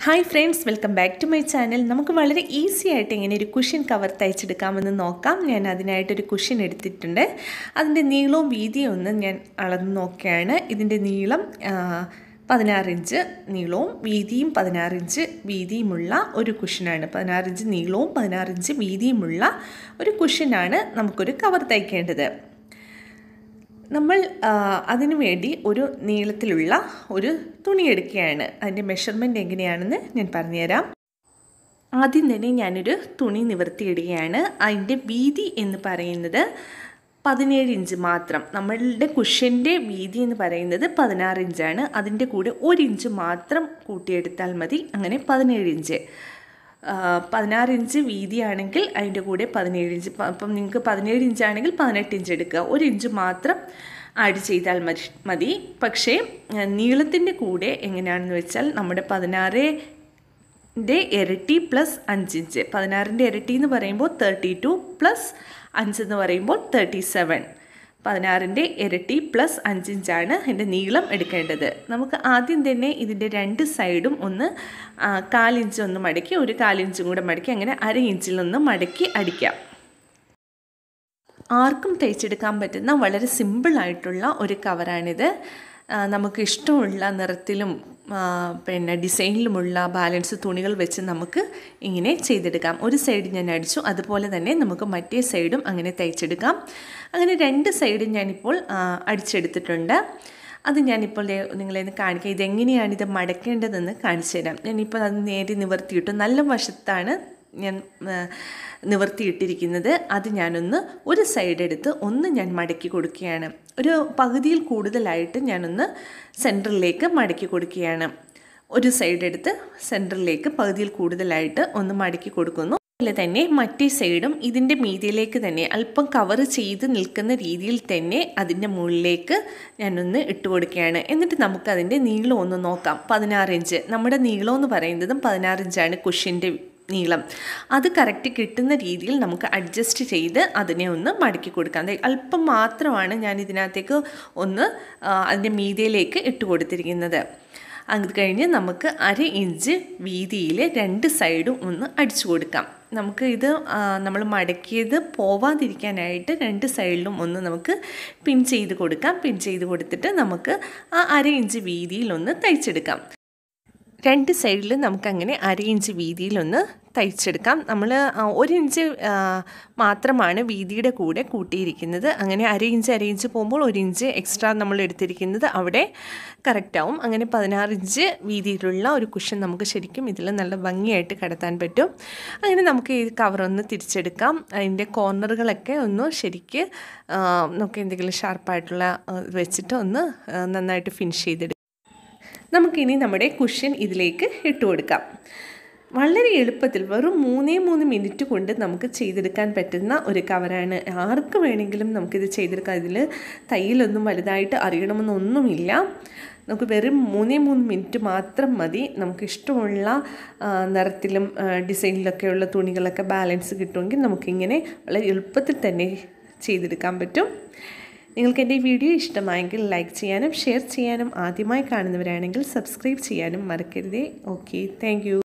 hi friends welcome back to my channel നമുക്ക് വളരെ easy ആയിട്ട് ഇങ്ങനെ ഒരു കുഷ്യൻ കവർ തയ്ച്ചെടുക്കാമെന്ന് നോക്കാം ഞാൻ അതിനായിട്ടൊരു കുഷ്യൻ എടുത്തിട്ടുണ്ട് അതിൻ്റെ നീളവും വീതിയും ഒന്ന് ഞാൻ അളന്ന് നോക്കുകയാണ് ഇതിൻ്റെ നീളം പതിനാറ് ഇഞ്ച് നീളവും വീതിയും പതിനാറ് ഇഞ്ച് വീതിയുമുള്ള ഒരു കുഷ്യനാണ് പതിനാറ് ഇഞ്ച് നീളവും പതിനാറ് ഇഞ്ച് വീതിയുമുള്ള ഒരു കുഷ്യനാണ് നമുക്കൊരു കവർ തയ്ക്കേണ്ടത് നമ്മൾ അതിനു വേണ്ടി ഒരു നീളത്തിലുള്ള ഒരു തുണി എടുക്കുകയാണ് അതിൻ്റെ മെഷർമെൻറ്റ് എങ്ങനെയാണെന്ന് ഞാൻ പറഞ്ഞുതരാം ആദ്യം തന്നെ ഞാനൊരു തുണി നിവർത്തിയിടുകയാണ് അതിൻ്റെ വീതി എന്ന് പറയുന്നത് പതിനേഴ് ഇഞ്ച് മാത്രം നമ്മളുടെ കുഷ്യൻ്റെ വീതി എന്ന് പറയുന്നത് പതിനാറ് ഇഞ്ചാണ് അതിൻ്റെ കൂടെ ഒരു ഇഞ്ച് മാത്രം കൂട്ടിയെടുത്താൽ മതി അങ്ങനെ പതിനേഴ് ഇഞ്ച് പതിനാറ് ഇഞ്ച് വീതിയാണെങ്കിൽ അതിൻ്റെ കൂടെ പതിനേഴ് ഇഞ്ച് അപ്പം നിങ്ങൾക്ക് പതിനേഴ് ഇഞ്ചാണെങ്കിൽ പതിനെട്ട് ഇഞ്ച് എടുക്കുക ഒരു ഇഞ്ച് മാത്രം ആഡ് ചെയ്താൽ മതി മതി പക്ഷേ നീളത്തിൻ്റെ കൂടെ എങ്ങനെയാണെന്ന് വെച്ചാൽ നമ്മുടെ പതിനാറ് ൻ്റെ ഇരട്ടി പ്ലസ് അഞ്ചിഞ്ച് പതിനാറിൻ്റെ ഇരട്ടി എന്ന് പറയുമ്പോൾ തേർട്ടി ടു പ്ലസ് അഞ്ചെന്ന് പറയുമ്പോൾ തേർട്ടി സെവൻ പതിനാറിൻ്റെ ഇരട്ടി പ്ലസ് അഞ്ചിഞ്ചാണ് ഇതിൻ്റെ നീളം എടുക്കേണ്ടത് നമുക്ക് ആദ്യം തന്നെ ഇതിൻ്റെ രണ്ട് സൈഡും ഒന്ന് കാലിഞ്ച് ഒന്ന് മടക്കി ഒരു കാലിഞ്ചും കൂടെ മടക്കി അങ്ങനെ അര ഇഞ്ചിലൊന്ന് മടക്കി അടിക്കാം ആർക്കും തയ്ച്ചെടുക്കാൻ പറ്റുന്ന വളരെ സിമ്പിളായിട്ടുള്ള ഒരു കവറാണിത് നമുക്ക് ഇഷ്ടമുള്ള നിറത്തിലും പിന്നെ ഡിസൈനിലുമുള്ള ബാലൻസ് തുണികൾ വെച്ച് നമുക്ക് ഇങ്ങനെ ചെയ്തെടുക്കാം ഒരു സൈഡ് ഞാൻ അടിച്ചു അതുപോലെ തന്നെ നമുക്ക് മറ്റേ സൈഡും അങ്ങനെ തയ്ച്ചെടുക്കാം അങ്ങനെ രണ്ട് സൈഡും ഞാനിപ്പോൾ അടിച്ചെടുത്തിട്ടുണ്ട് അത് ഞാനിപ്പോൾ നിങ്ങളെ കാണിക്കാം ഇതെങ്ങനെയാണ് ഇത് മടക്കേണ്ടതെന്ന് കാണിച്ചു തരാം ഞാനിപ്പോൾ അത് നേരെ നിവർത്തിയിട്ടു നല്ല വശത്താണ് ഞാൻ നിവർത്തിയിട്ടിരിക്കുന്നത് അത് ഞാനൊന്ന് ഒരു സൈഡ് എടുത്ത് ഒന്ന് ഞാൻ മടക്കി കൊടുക്കുകയാണ് ഒരു പകുതിയിൽ കൂടുതലായിട്ട് ഞാനൊന്ന് സെൻറ്ററിലേക്ക് മടക്കി കൊടുക്കുകയാണ് ഒരു സൈഡ് എടുത്ത് സെൻറ്ററിലേക്ക് പകുതിയിൽ കൂടുതലായിട്ട് ഒന്ന് മടക്കി കൊടുക്കുന്നു അതുപോലെ തന്നെ മറ്റേ സൈഡും ഇതിൻ്റെ മീതിയിലേക്ക് തന്നെ അല്പം കവർ ചെയ്ത് നിൽക്കുന്ന രീതിയിൽ തന്നെ അതിൻ്റെ മുകളിലേക്ക് ഞാനൊന്ന് ഇട്ട് കൊടുക്കുകയാണ് എന്നിട്ട് നമുക്കതിൻ്റെ നീളം ഒന്ന് നോക്കാം പതിനാറ് ഇഞ്ച് നമ്മുടെ നീളം എന്ന് പറയുന്നതും പതിനാറ് ഇഞ്ചാണ് കുഷ്യൻ്റെ നീളം അത് കറക്റ്റ് കിട്ടുന്ന രീതിയിൽ നമുക്ക് അഡ്ജസ്റ്റ് ചെയ്ത് അതിനെ ഒന്ന് മടക്കി കൊടുക്കാം അല്പം മാത്രമാണ് ഞാൻ ഇതിനകത്തേക്ക് ഒന്ന് അതിൻ്റെ മീതിയിലേക്ക് ഇട്ട് കൊടുത്തിരിക്കുന്നത് അത് കഴിഞ്ഞ് നമുക്ക് അര ഇഞ്ച് വീതിയിൽ രണ്ട് സൈഡും ഒന്ന് അടിച്ചു കൊടുക്കാം നമുക്ക് ഇത് നമ്മൾ മടക്കിയത് പോവാതിരിക്കാനായിട്ട് രണ്ട് സൈഡിലും ഒന്ന് നമുക്ക് പിൻ ചെയ്ത് കൊടുക്കാം പിൻ ചെയ്ത് കൊടുത്തിട്ട് നമുക്ക് ആ അര ഇഞ്ച് വീതിയിൽ ഒന്ന് തയ്ച്ചെടുക്കാം രണ്ട് സൈഡിൽ നമുക്കങ്ങനെ അര ഇഞ്ച് വീതിയിലൊന്ന് തയ്ച്ചെടുക്കാം നമ്മൾ ഒരു ഇഞ്ച് മാത്രമാണ് വീതിയുടെ കൂടെ കൂട്ടിയിരിക്കുന്നത് അങ്ങനെ അര ഇഞ്ച് അര ഇഞ്ച് പോകുമ്പോൾ ഒരു ഇഞ്ച് എക്സ്ട്രാ നമ്മൾ എടുത്തിരിക്കുന്നത് അവിടെ കറക്റ്റാവും അങ്ങനെ പതിനാറ് ഇഞ്ച് വീതിയിലുള്ള ഒരു കുഷൻ നമുക്ക് ശരിക്കും ഇതിൽ നല്ല ഭംഗിയായിട്ട് കടത്താൻ പറ്റും അങ്ങനെ നമുക്ക് ഈ കവറൊന്ന് തിരിച്ചെടുക്കാം അതിൻ്റെ കോർണറുകളൊക്കെ ഒന്ന് ശരിക്ക് നമുക്ക് എന്തെങ്കിലും ഷാർപ്പായിട്ടുള്ള വെച്ചിട്ട് ഒന്ന് നന്നായിട്ട് ഫിനിഷ് ചെയ്തെടുക്കാം നമുക്കിനി നമ്മുടെ കുഷ്യൻ ഇതിലേക്ക് ഇട്ട് കൊടുക്കാം വളരെ എളുപ്പത്തിൽ വെറും മൂന്നേ മൂന്ന് മിനിറ്റ് കൊണ്ട് നമുക്ക് ചെയ്തെടുക്കാൻ പറ്റുന്ന ഒരു കവറാണ് ആർക്ക് വേണമെങ്കിലും നമുക്കിത് ചെയ്തെടുക്കാം ഇതിൽ തയ്യലൊന്നും വലുതായിട്ട് അറിയണമെന്നൊന്നുമില്ല നമുക്ക് വെറും മൂന്നേ മൂന്ന് മിനിറ്റ് മാത്രം മതി നമുക്ക് ഇഷ്ടമുള്ള നിറത്തിലും ഡിസൈനിലൊക്കെയുള്ള തുണികളൊക്കെ ബാലൻസ് കിട്ടുമെങ്കിൽ നമുക്കിങ്ങനെ വളരെ എളുപ്പത്തിൽ തന്നെ ചെയ്തെടുക്കാൻ പറ്റും നിങ്ങൾക്ക് എൻ്റെ ഈ വീഡിയോ ഇഷ്ടമായെങ്കിൽ ലൈക്ക് ചെയ്യാനും ഷെയർ ചെയ്യാനും ആദ്യമായി കാണുന്നവരാണെങ്കിൽ സബ്സ്ക്രൈബ് ചെയ്യാനും മറക്കരുതേ ഓക്കെ താങ്ക്